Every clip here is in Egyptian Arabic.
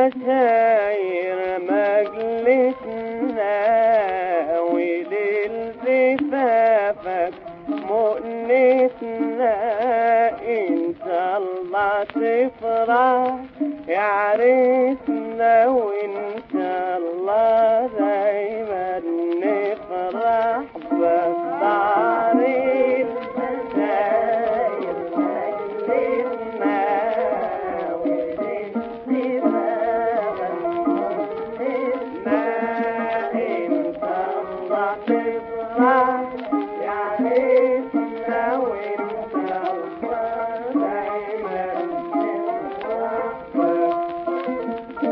البشاير مجلسنا وليل زفافك مؤنسنا إن شاء الله تفرح يا عريسنا وإن شاء الله دايما نفرح بالتعريس البشاير مجلسنا وليل زفافك مؤنسنا إن شاء الله تفرح يا عريسنا وإن شاء الله دايما نفرح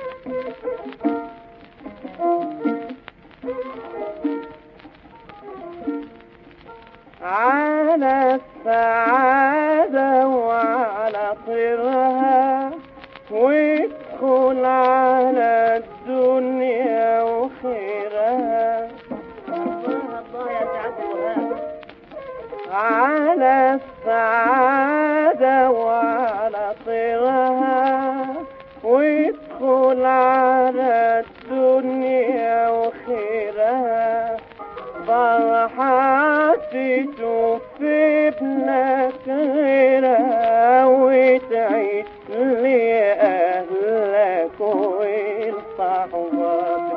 على السعادة وعلى طرها وادخل على الدنيا وخيرها على السعادة وعلى طرها وادخل على الدنيا وخيرها فرحة تشوف ابنك غيرها وتعيش لأهلك ولصحبك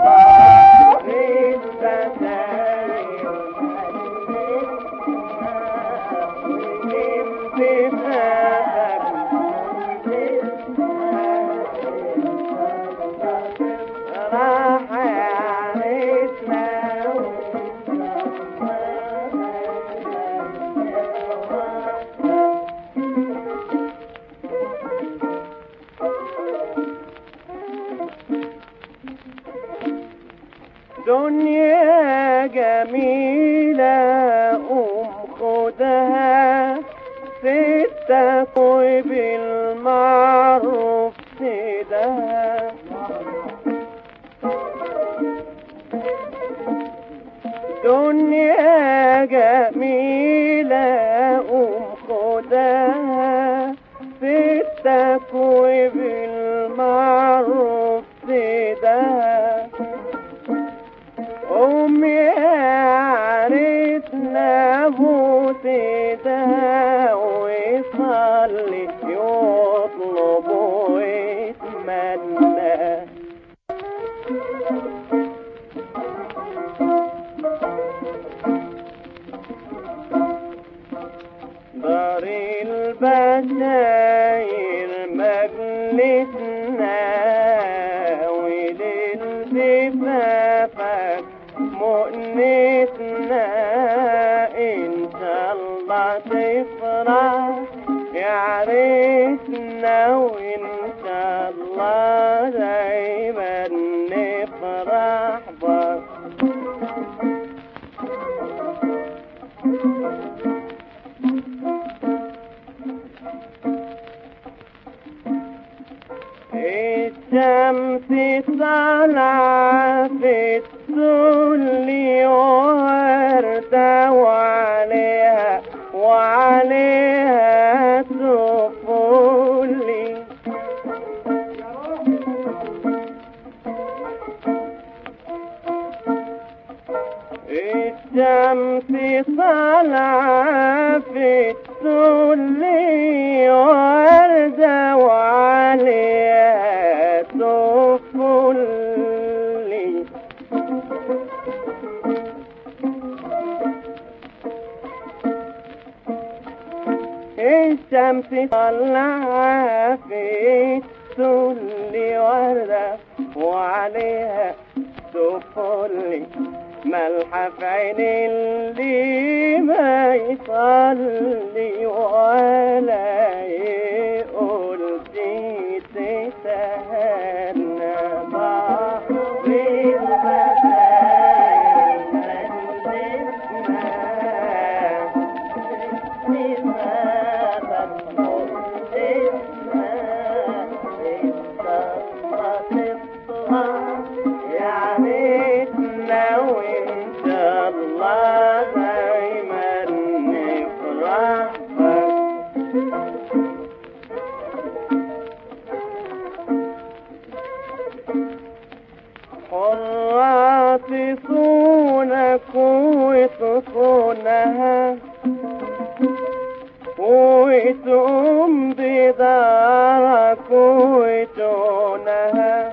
راح عريسنا دنيا جميلة قوم خدها ستك وبالمعروف سيدها دنيا جميلة قوم خدها ستك وبالمعروف سيدها قوم يا عريسنا بوسيدها ويصلي يطلب ويتمنى دار البشاير مجلسنا وليل زفافك مؤنسنا إن شاء الله تفرح يا عريسنا وإن شاء الله دايما نفرح بك الشمس طالعة في السل وردة وعليها وعليها سفولي الشمس طالعة في السل وردة وعليها سفولي الشمس طلع في السل وردة وعليها سفل ملحة في عين اللي ما يصلي ولا يقول جيت تهنى بحر المسايا مجلسنا دارك وتونها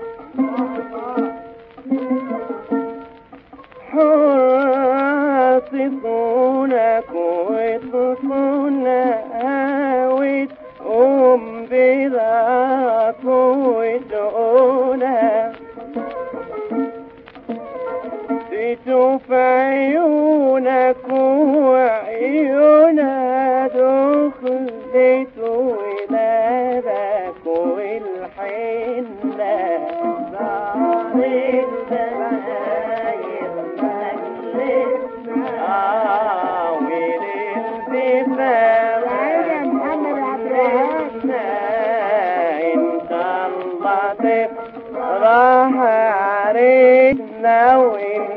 حرصونك وتصونها وتقوم بذاك وتقولها تشوف عيونك وعيونها دخلت ولادك والحنة صارت دمايل مجلسنا آه وللبسام يا محمد عبد الوهاب انت الله راح علينا وإن